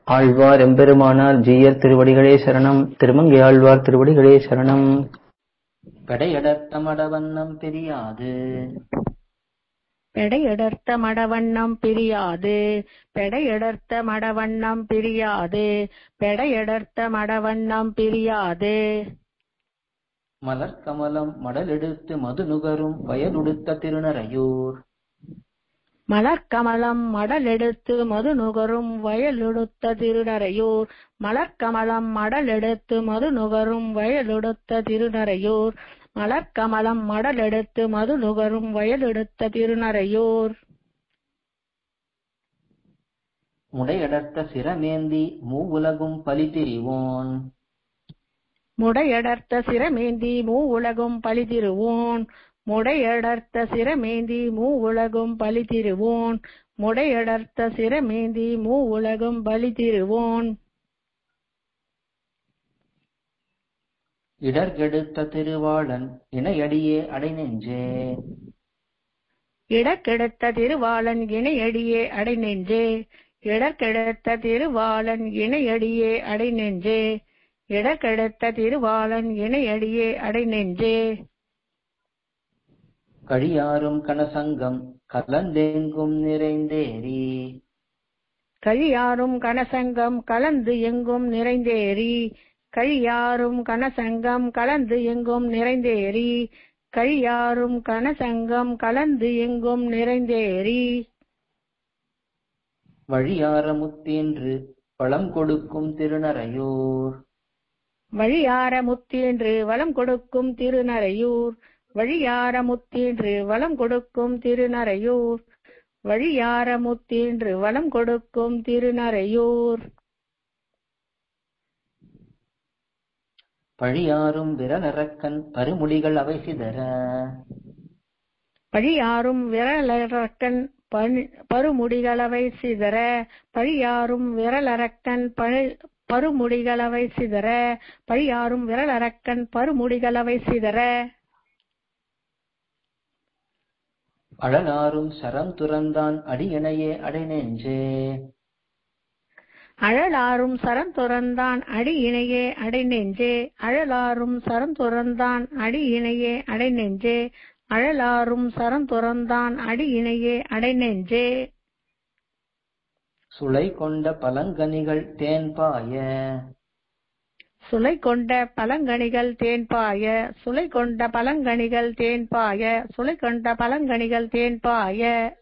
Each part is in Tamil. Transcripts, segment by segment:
ஆழ்வார் எம்பெருமானார் ஜீயர் திருவடிகளே சரணம் திருமங்கை ஆழ்வார் திருவடிகளே சரணம் பெடையடர்த்த மடவண்ணம் தெரியாது பெடையெடர்த்த மடவண்ணம் பிரியாது பெடையெடர்த்த மடவண்ணம் பிரியாது பெடையெடர்த்த மடவண்ணம் பிரியாது மலர் கமலம் மடலெடுத்து மது நுகரும் வயலுடுத்த திருநறையூர் மலர்க்கமலம் மடலெடுத்து மது நுகரும் வயலுடுத்த திருநறையூர் மலர்க்கமலம் மடலெடுத்து மது நுகரும் வயலுடுத்த திருநறையூர் மலர்க்கமலம் மடலெடுத்து மது நுகரும் வயலெடுத்த திருநறையூர் முடையடர்த்த சிரமேந்தி மூவுலகும் பலி திரிவோன் முடையடர்த்த சிரமேந்தி மூ உலகும் பலிதிருவோன் முடையடர்த்த சிரமேந்தி மூ உலகும் பலிதிருவோன் முடையடர்த்த சிரமேந்தி மூ உலகும் பலிதிருவோன் இடர்கெடுத்த திருவாளன் இணையடியே அடைநெஞ்சே இடக்கெடுத்த திருவாளன் இணையடியே அடைநெஞ்சே இடக்கெடுத்த திருவாளன் இணையடியே அடைநெஞ்சே இடக்கெடுத்த திருவாளன் இணையடியே அடைநெஞ்சே கழியாரும் கனசங்கம் கலந்தெங்கும் நிறைந்தேறி கழியாரும் கனசங்கம் கலந்து எங்கும் நிறைந்தேறி கழியாரும் கனசங்கம் கலந்து எங்கும் நிறைந்தேறி கழியாரும் கனசங்கம் கலந்து எங்கும் நிறைந்தேறி வழியார முத்தீன்று பழம் கொடுக்கும் திருநறையூர் வழியார முத்தீன்று வளம் கொடுக்கும் திருநறையூர் வழியார முத்தீன்று வளம் கொடுக்கும் திருநறையூர் வழியார முத்தீன்று வளம் கொடுக்கும் திருநறையூர் பழியாரும் விரலரக்கன் பருமுடிகள் அவை சிதற பழியாரும் விரலரக்கன் பணி- பருமுடிகளவை சிதற பழியாரும் விரலரக்கன் பழி- பருமுடிகளவை சிதற பழியாரும் விரலரக்கன் பருமுடிகளவை சிதற அழலாரும் சரம் துறந்தான் அடியணையே அடைநெஞ்சே அழலாரும் சரம் துறந்தான் அடி இணையே அடைநெஞ்சே அழலாரும் சரம் துறந்தான் அடி இணையே அடைநெஞ்சே அழலாரும் சரம் துறந்தான் அடி இணையே அடைநெஞ்சே சுளை கொண்ட பழங்கனிகள் தேன்பாய சுளை கொண்ட பழங்கனிகள் தேன்பாய சுளை கொண்ட பழங்கனிகள் தேன்பாய சுளை கொண்ட பழங்கனிகள் தேன்பாய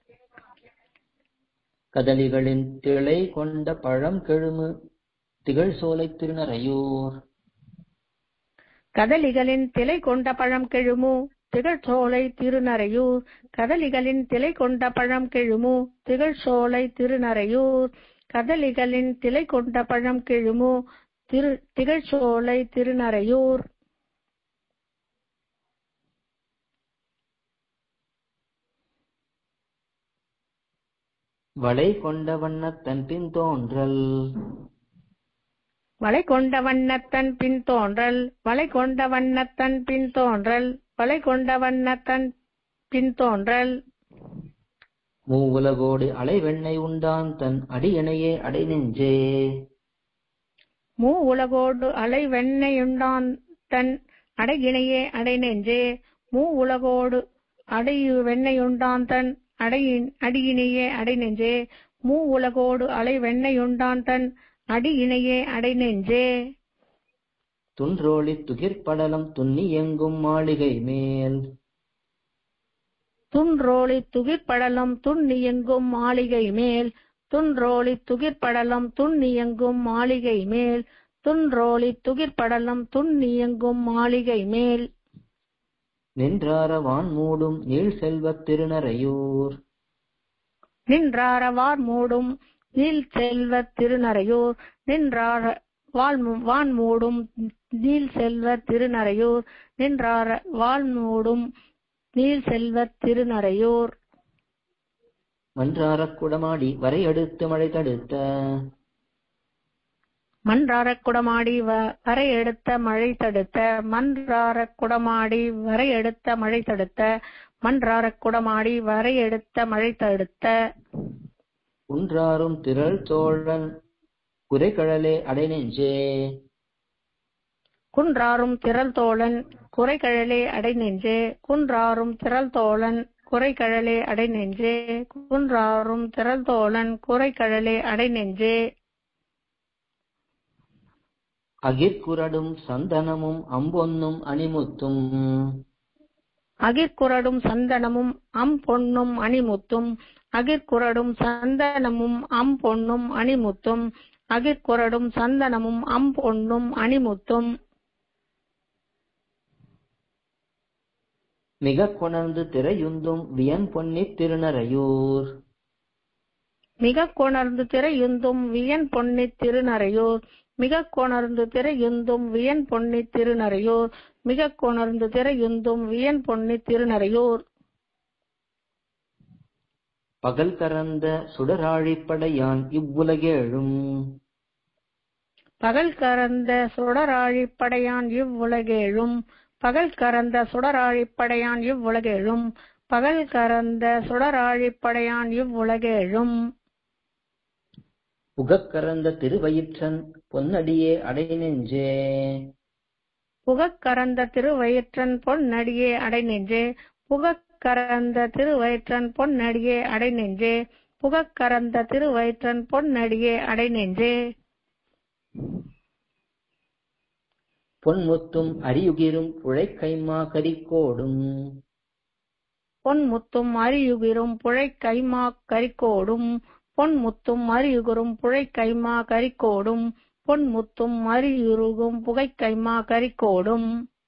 கதலிகளின் திளை கொண்ட பழம் கெழுமு திகழ் சோலை திருநறையூர் கதலிகளின் திலை கொண்ட பழம் கெழுமு திகழ்சோலை திருநறையூர் கதலிகளின் திலை கொண்ட பழம் கெழுமு திகழ்சோலை திருநறையூர் கதலிகளின் திலை கொண்ட பழம் கெழுமு திரு திகழ்சோலை திருநறையூர் வளை கொண்ட வண்ணத்தன் பின் தோன்றல் வளை கொண்ட வண்ணத்தன் பின் தோன்றல் வளை கொண்ட வண்ணத்தன் பின் தோன்றல் வளை கொண்ட வண்ணத்தன் பின் தோன்றல் மூவுலகோடு அலைவெண்ணை உண்டான் தன் அடியணையே அடைநெஞ்சே மூ உலகோடு அலை வெண்ணையுண்டான் தன் அடையினையே அடைநெஞ்சே மூ உலகோடு அடை வெண்ணையுண்டான் தன் அடையின் அடியினையே அடைநெஞ்சே மூ உலகோடு அலை வெண்ணையுண்டான் தன் அடியினையே அடைநெஞ்சே துன்றோழி துகிர்படலம் துன்னி எங்கும் மாளிகை மேல் துன்றோழி துகிர்படலம் துண்ணியெங்கும் மாளிகை மேல் துன்றோழி துகிர்படலம் துண்ணியெங்கும் மாளிகை மேல் துன்றோழி துகிர்படலம் துண்ணியெங்கும் மாளிகை மேல் நின்றார வான் மூடும் நீள் செல்வத் திருநறையூர் நின்றார வார் மூடும் நீல் செல்வ திருநறையூர் நின்றார வால் மூ- வான் மூடும் நீல் செல்வ திருநறையூர் நின்றார வால் மூடும் நீல் செல்வ திருநறையூர் மன்றாரக் குடமாடி வரையடுத்து மழை தடுத்த மன்றாரக் குடமாடி வ- வரை எடுத்த மழை தடுத்த மன்றாரக் குடமாடி வரை எடுத்த மழை தடுத்த மன்றாரக் குடமாடி வரை எடுத்த மழை தடுத்த குன்றாரும் திரள் தோழன் குறைகழலே அடைநெஞ்சே குன்றாரும் திரள் தோழன் குறைகழலே அடைநெஞ்சே குன்றாரும் திரள் தோழன் குறைகழலே அடைநெஞ்சே குன்றாரும் திரள் தோழன் குறைகழலே அடைநெஞ்சே அகிர்குரடும் சந்தனமும் அம்பொன்னும் அணிமுத்தும் அகிர்குரடும் சந்தனமும் அம் பொன்னும் அணிமுத்தும் அகிர்குரடும் சந்தனமும் அம் பொன்னும் அணிமுத்தும் அகிர்குரடும் சந்தனமும் அம் பொன்னும் அணிமுத்தும் மிக கொணர்ந்து திரையுந்தும் வியன் பொன்னித் திருநறையூர் மிக கொணர்ந்து திரையுந்தும் வியன் பொன்னி திருநறையூர் மிக கொணர்ந்து திரையுந்தும் வியன் பொன்னி திருநறையூர் மிக கொணர்ந்து திரையுந்தும் வியன் பொன்னி திருநறையூர் பகல் கறந்த சுடராழிப்படையான் இவ்வுலகேழும் பகல் கறந்த சுடராழிப்படையான் இவ்வுலகேழும் பகல் கறந்த சுடராழிப்படையான் இவ்வுலகேழும் பகல் கறந்த சுடராழிப்படையான் இவ்வுலகேழும் புகக்கறந்த திருவயிற்றன் பொன்னடியே அடைநெஞ்சே புகக்கறந்த திருவயிற்றன் பொன்னடியே அடைநெஞ்சே புகக்கறந்த திருவயிற்றன் பொன்னடியே அடைநெஞ்சே புகக்கறந்த திருவயிற்றன் பொன்னடியே அடைநெஞ்சே பொன்முத்தும் அரியுகிரும் புழைக்கைமா கரிக்கோடும் பொன்முத்தும் அரியுகிரும் புழை கைமா கரிக்கோடும் பொன்முத்தும் அரியுகிரும் புழை கைமா கரிக்கோடும் பொன்முத்தும் அரியுருகும் புகை கைமா கரிக்கோடும்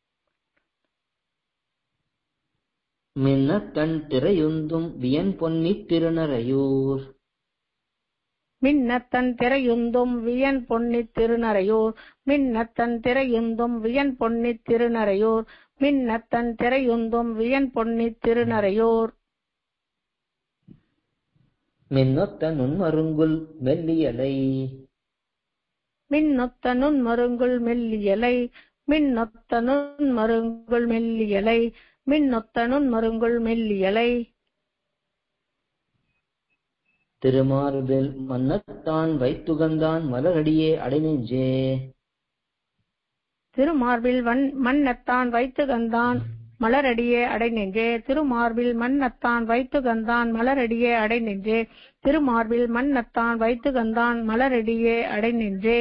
மின்னத்தன் திரையுந்தும் வியன் பொன்னித் திருநறையூர் மின்னத்தன் திரையுந்தும் வியன் பொன்னித் திருநறையூர் மின்னத்தன் திரையுந்தும் வியன் பொன்னித் திருநறையூர் மின்னத்தன் திரையுந்தும் வியன் பொன்னித் திருநறையூர் மின்னொத்த நுண்மருங்குல் மெல்லியலை மின்னொத்த நுண்மருங்குள் மெல்லியலை மின்னொத்த நுண்மருங்குள் மெல்லியலை மின்னொத்த நுண்மருங்குள் மெல்லியலை திருமார்பில் மன்னத்தான் வைத்துகந்தான் மலரடியே அடைநெஞ்சே திருமார்பில் வன் மன்னத்தான் வைத்து கந்தான் மலரடியே அடைநெஞ்சே திருமார்பில் மன்னத்தான் வைத்து கந்தான் மலரடியே அடைநெஞ்சே திருமார்பில் மன்னத்தான் வைத்து கந்தான் மலரடியே அடைநெஞ்சே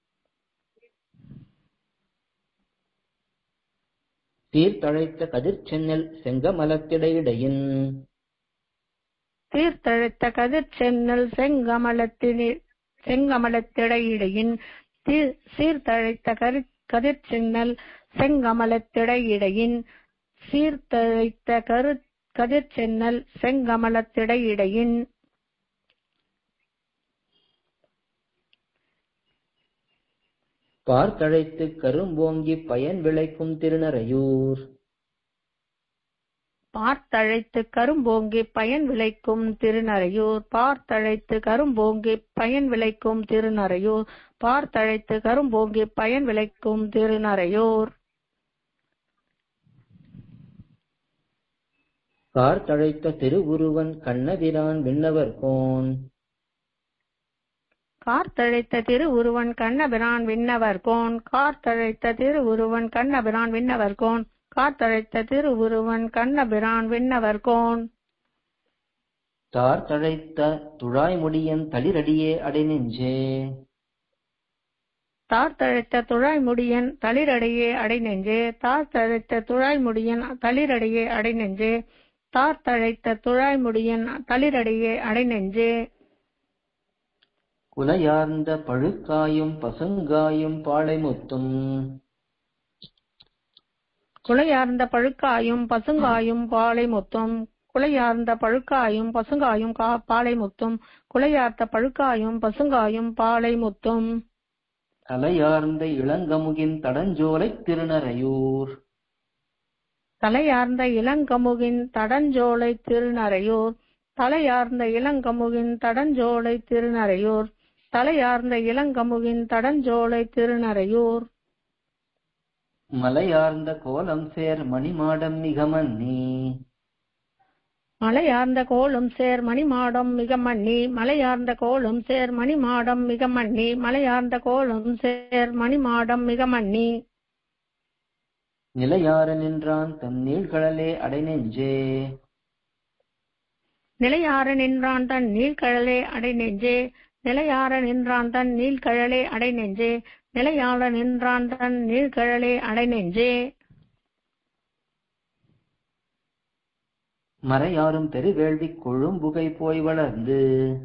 சீர்தழைத்த கதிர்ச்சென்னல் செங்கமலத்திடையிடையின் தீர்த்தழைத்த கதிர் சென்னல் செங்கமலத்தினி செங்கமலத்திடையிடையின் தீர் சீர்தழைத்த கரி கதிர் சென்னல் செங்கமலத்திடையிடையின் சீர்தழைத்த கரு கதிர் சென்னல் செங்கமலத்திடையிடையின் பார்த்தழைத்து கரும்போங்கி பயன் விளைக்கும் திருநறையூர் பார்த்தழைத்து கரும்போங்கி பயன் விளைக்கும் திருநறையூர் பார்த்தழைத்து கரும்போங்கி பயன் விளைக்கும் திருநறையூர் பார்த்தழைத்து கரும்போங்கி பயன் விளைக்கும் திருநறையூர் கார்த்தழைத்த திருவுருவன் கண்ணபிரான் விண்ணவர் கோன் கார்த்தழைத்த திருவுருவன் கண்ணபிரான் விண்ணவர் கோன் கார்த்தழைத்த திருவுருவன் கண்ணபிரான் விண்ணவர் கோன் கார்த்தழைத்த திருவுருவன் கண்ணபிரான் விண்ணவர் கோன் தார்த்தழைத்த துழாய்முடியன் தளிரடியே அடைநெஞ்சே தார்த்தழைத்த துழாய்முடியன் தளிரடையே அடைநெஞ்சே தார்த்தழைத்த துழாய்முடியன் தளிரடையே அடைநெஞ்சே தார்த்தழைத்த துழாய்முடியன் தளிரடையே அடைநெஞ்சே குலையார்ந்த பழுக்காயும் பசுங்காயும் பாளைமுத்தும் குலையார்ந்த பழுக்காயும் பசுங்காயும் பாலை முத்தும் குலையார்ந்த பழுக்காயும் பசுங்காயும் கா பாலை முத்தும் குலையார்ந்த பழுக்காயும் பசுங்காயும் பாலை முத்தும் தலையார்ந்த இளங்கமுகின் தடஞ்சோலைத் திருநறையூர் தலையார்ந்த இளங்கமுகின் தடஞ்சோலை திருநறையூர் தலையார்ந்த இளங்கமுகின் தடஞ்சோலை திருநறையூர் தலையார்ந்த இளங்கமுகின் தடஞ்சோலை திருநறையூர் மலையார்ந்த கோலம் சேர் மணிமாடம் மிகமன்னி மலையார்ந்த கோலும் சேர் மணிமாடம் மிக மன்னி மலையார்ந்த கோலும் சேர் மணிமாடம் மிக மன்னி மலையார்ந்த கோலும் சேர் மணிமாடம் மிக மன்னி நிலையார நின்றான் தன் நீழ்கடலே அடைநெஞ்சே நிலையார நின்றான் தன் நீழ்கழலே அடை நெஞ்சே நிலையார நின்றான் தன் நீழ்கழலே அடை நெஞ்சே நிலையார நின்றான் தன் நீழ்கழலே அடை நெஞ்சே மறையாரும் பெருவேள்வி கொழும்புகை போய் வளர்ந்து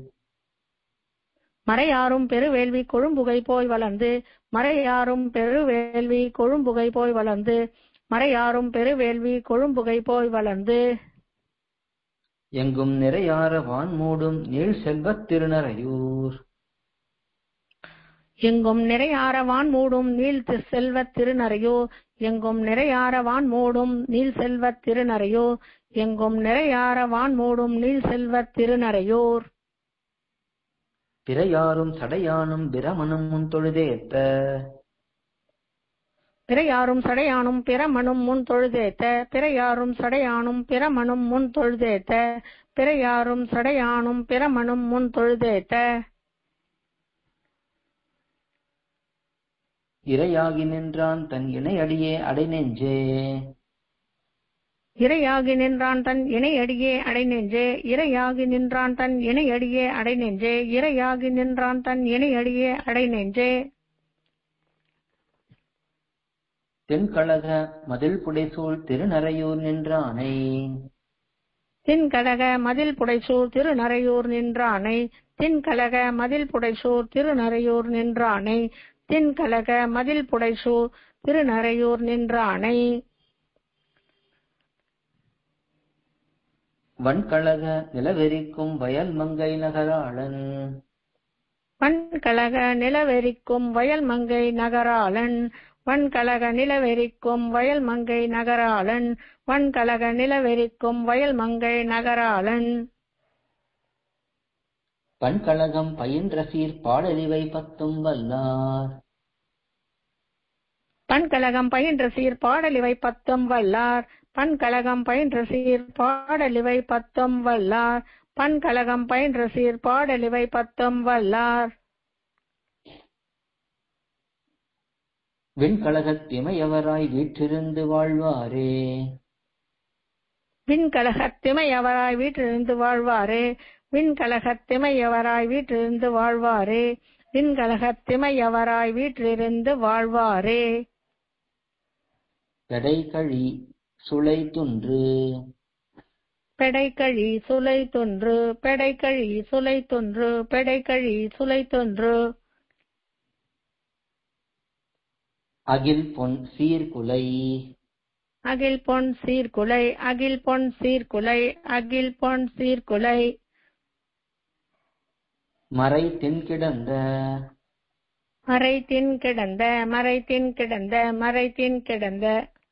மறையாரும் பெருவேள்வி கொழும்புகை போய் வளர்ந்து மறையாரும் பெருவேள்வி கொழும்புகை போய் வளர்ந்து மறையாரும் பெருவேள்வி கொழும்புகை போய் வளர்ந்து எங்கும் நிறையார வான் மூடும் நீள் செல்வத் திருநறையூர் எங்கும் நிறையாரவான் மூடும் நீள் தி- செல்வத் திருநறையோ எங்கும் நிறையாரவான் மூடும் நீள் செல்வத் திருநறையோ எங்கும் நிறையாரவான் மூடும் நீள் செல்வத் திருநறையோர் பிறையாரும் சடையானும் பிரமனும் முன் தொழுதேத்த பிறையாரும் சடையானும் பிரமனும் முன் தொழுதேத்த பிறையாரும் சடையானும் பிரமனும் முன் தொழுதேத்த பிறையாரும் சடையானும் பிரமனும் முன் தொழுதேத்த இரையாகி நின்றான் தன் இணையடியே அடைநெஞ்சே இரையாகி நின்றான் தன் இணையடியே அடைநெஞ்சே இரையாகி நின்றான் தன் இணையடியே அடைநெஞ்சே இரையாகி நின்றான் தன் இணையடியே அடைநெஞ்சே தென்கழக மதில் புடைசூழ் திருநறையூர் நின்றானை தின்கழக மதில் புடைசூர் திருநறையூர் நின்றானை தின்கழக மதில் புடைசூர் திருநறையூர் நின்றானை தின்கழக மதில் புடைசூர் திருநறையூர் நின்றானை வன்கழக நிலவெறிக்கும் வயல் மங்கை நகராளன் வன்கழக நிலவெறிக்கும் வயல் மங்கை நகராளன் வன்கழக நிலவெறிக்கும் வயல் மங்கை நகராளன் வன்கழக நிலவெறிக்கும் வயல் மங்கை நகராளன் பண்கழகம் பயின்ற சீர் பாடலிவை பத்தும் வல்லார் பண்கழகம் பயின்ற சீர் பாடலிவை பத்தும் வல்லார் பண்கழகம் பயின்ற சீர் பாடலிவை பத்தும் வல்லார் பண்கழகம் பயின்ற சீர் பாடலிவை பத்தும் வல்லார் விண்கழகத் திமையவராய் வீற்றிருந்து வாழ்வாரே விண்கலகத் திமையவராய் வீற்றிருந்து வாழ்வாரே விண்கலகத் திமையவராய் வீற்றிருந்து வாழ்வாரே விண்கலகத் திமையவராய் வீற்றிருந்து வாழ்வாரே எடைகழி சுளை துன்று பெடைக்கழி சுலை தொன்று பெடைக்கழி சுலை தொன்று பெடைக்கழி சுலை தொன்று அகில் பொன் சீர்குலை அகில் பொன் சீர்குலை அகில் பொன் சீர்குலை அகில் பொன் சீர்குலை மறை தென்கிடந்த மறைத்தின் கிடந்த மறைத்தின் கிடந்த மறைத்தின் கிடந்த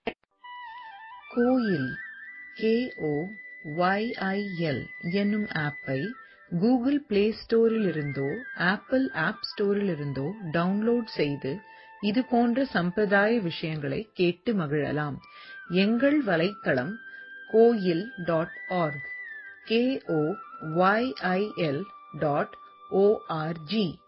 கோயில் கேஓ ஒய்ஐஎல் என்னும் ஆப்பை கூகுள் பிளே ஸ்டோரிலிருந்தோ ஆப்பிள் ஆப் ஸ்டோரிலிருந்தோ டவுன்லோட் செய்து இது போன்ற சம்பிரதாய விஷயங்களை கேட்டு மகிழலாம் எங்கள் வலைத்தளம் கோயில் dot org K O Y I L dot O R G